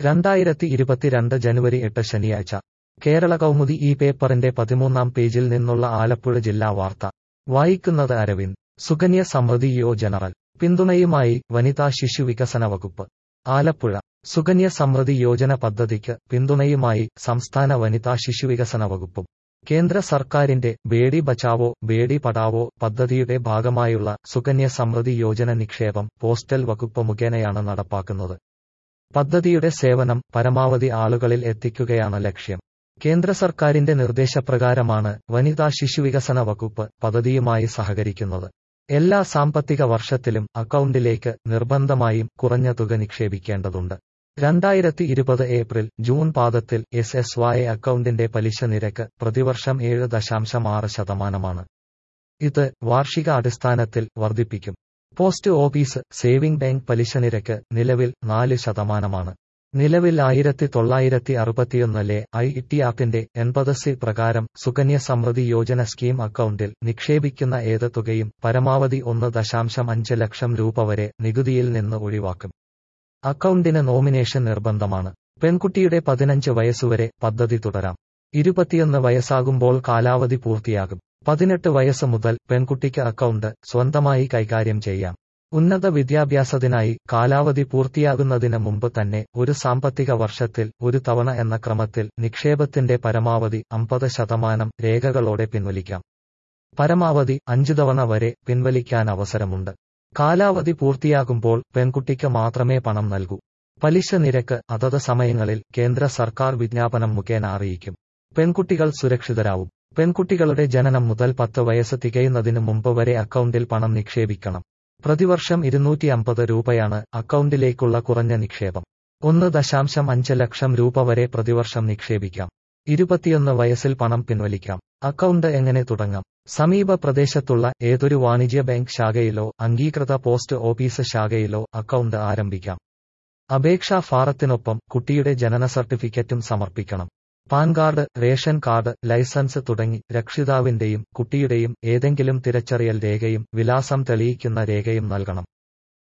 രണ്ടായിരത്തി ഇരുപത്തിരണ്ട് ജനുവരി എട്ട് ശനിയാഴ്ച കേരള കൗമുദി ഈ പേപ്പറിന്റെ പതിമൂന്നാം പേജിൽ നിന്നുള്ള ആലപ്പുഴ ജില്ലാ വാർത്ത വായിക്കുന്നത് അരവിന്ദ് സുകന്യ സമൃദ്ധി യോ ജനറൽ പിന്തുണയുമായി വനിതാ ശിശു വികസന വകുപ്പ് ആലപ്പുഴ സുകന്യ സമൃദ്ധി യോജന പദ്ധതിക്ക് പിന്തുണയുമായി സംസ്ഥാന വനിതാ ശിശുവികസന വകുപ്പും കേന്ദ്ര സർക്കാരിന്റെ ബേഡി ബച്ചാവോ ബേഡി പഠാവോ പദ്ധതിയുടെ ഭാഗമായുള്ള സുകന്യ സമൃദ്ധി യോജന നിക്ഷേപം പോസ്റ്റൽ വകുപ്പ് മുഖേനയാണ് നടപ്പാക്കുന്നത് പദ്ധതിയുടെ സേവനം പരമാവധി ആളുകളിൽ എത്തിക്കുകയാണ് ലക്ഷ്യം കേന്ദ്ര സർക്കാരിന്റെ നിർദ്ദേശപ്രകാരമാണ് വനിതാ ശിശുവികസന വകുപ്പ് പദ്ധതിയുമായി സഹകരിക്കുന്നത് എല്ലാ സാമ്പത്തിക വർഷത്തിലും അക്കൗണ്ടിലേക്ക് നിർബന്ധമായും കുറഞ്ഞ തുക നിക്ഷേപിക്കേണ്ടതുണ്ട് രണ്ടായിരത്തി ഇരുപത് ഏപ്രിൽ ജൂൺ പാദത്തിൽ എസ് എസ് വായ അക്കൗണ്ടിന്റെ പലിശ നിരക്ക് പ്രതിവർഷം ഏഴ് ദശാംശം ആറ് ശതമാനമാണ് ഇത് വാർഷിക അടിസ്ഥാനത്തിൽ വർദ്ധിപ്പിക്കും പോസ്റ്റ് ഓഫീസ് സേവിംഗ് ബാങ്ക് പലിശ നിരക്ക് നിലവിൽ നാല് ശതമാനമാണ് നിലവിൽ ആയിരത്തി തൊള്ളായിരത്തി അറുപത്തിയൊന്നിലെ ഐ ടി ആപ്പിന്റെ എൺപത് സി പ്രകാരം സുകന്യ സമൃദ്ധി യോജന സ്കീം അക്കൗണ്ടിൽ നിക്ഷേപിക്കുന്ന ഏത് തുകയും പരമാവധി ഒന്ന് ദശാംശം അഞ്ച് ലക്ഷം രൂപ വരെ നികുതിയിൽ നിന്ന് ഒഴിവാക്കും അക്കൗണ്ടിന് നോമിനേഷൻ നിർബന്ധമാണ് പെൺകുട്ടിയുടെ പതിനഞ്ച് വയസ്സുവരെ പദ്ധതി തുടരാം ഇരുപത്തിയൊന്ന് വയസ്സാകുമ്പോൾ കാലാവധി പൂർത്തിയാകും പതിനെട്ട് വയസ്സ് മുതൽ പെൺകുട്ടിക്ക് അക്കൗണ്ട് സ്വന്തമായി കൈകാര്യം ചെയ്യാം ഉന്നത വിദ്യാഭ്യാസത്തിനായി കാലാവധി പൂർത്തിയാകുന്നതിന് മുമ്പ് തന്നെ ഒരു സാമ്പത്തിക വർഷത്തിൽ ഒരു തവണ എന്ന ക്രമത്തിൽ നിക്ഷേപത്തിന്റെ പരമാവധി അമ്പത് ശതമാനം രേഖകളോടെ പിൻവലിക്കാം പരമാവധി അഞ്ചു തവണ വരെ പിൻവലിക്കാൻ അവസരമുണ്ട് കാലാവധി പൂർത്തിയാകുമ്പോൾ പെൺകുട്ടിക്ക് മാത്രമേ പണം നൽകൂ പലിശ നിരക്ക് അതത് സമയങ്ങളിൽ കേന്ദ്ര സർക്കാർ വിജ്ഞാപനം മുഖേന അറിയിക്കും പെൺകുട്ടികൾ സുരക്ഷിതരാവും പെൺകുട്ടികളുടെ ജനനം മുതൽ പത്ത് വയസ്സ് തികയുന്നതിന് മുമ്പ് വരെ അക്കൗണ്ടിൽ പണം നിക്ഷേപിക്കണം പ്രതിവർഷം ഇരുന്നൂറ്റി അമ്പത് രൂപയാണ് അക്കൗണ്ടിലേക്കുള്ള കുറഞ്ഞ നിക്ഷേപം ഒന്ന് ദശാംശം അഞ്ച് ലക്ഷം രൂപ വരെ പ്രതിവർഷം നിക്ഷേപിക്കാം ഇരുപത്തിയൊന്ന് വയസ്സിൽ പണം പിൻവലിക്കാം അക്കൗണ്ട് എങ്ങനെ തുടങ്ങാം സമീപ പ്രദേശത്തുള്ള ഏതൊരു വാണിജ്യ ബാങ്ക് ശാഖയിലോ അംഗീകൃത പോസ്റ്റ് ഓഫീസ് ശാഖയിലോ അക്കൗണ്ട് ആരംഭിക്കാം അപേക്ഷാ ഫാറത്തിനൊപ്പം കുട്ടിയുടെ ജനന സർട്ടിഫിക്കറ്റും സമർപ്പിക്കണം PAN card ration card licence തുടങ്ങി രക്ഷിതാവിന്റെയും കുട്ടിയുടെയും ഏതെങ്കിലും തിരച്ചറിയൽ രേഖയും വിലാസം തെളിയിക്കുന്ന രേഖയും നൽകണം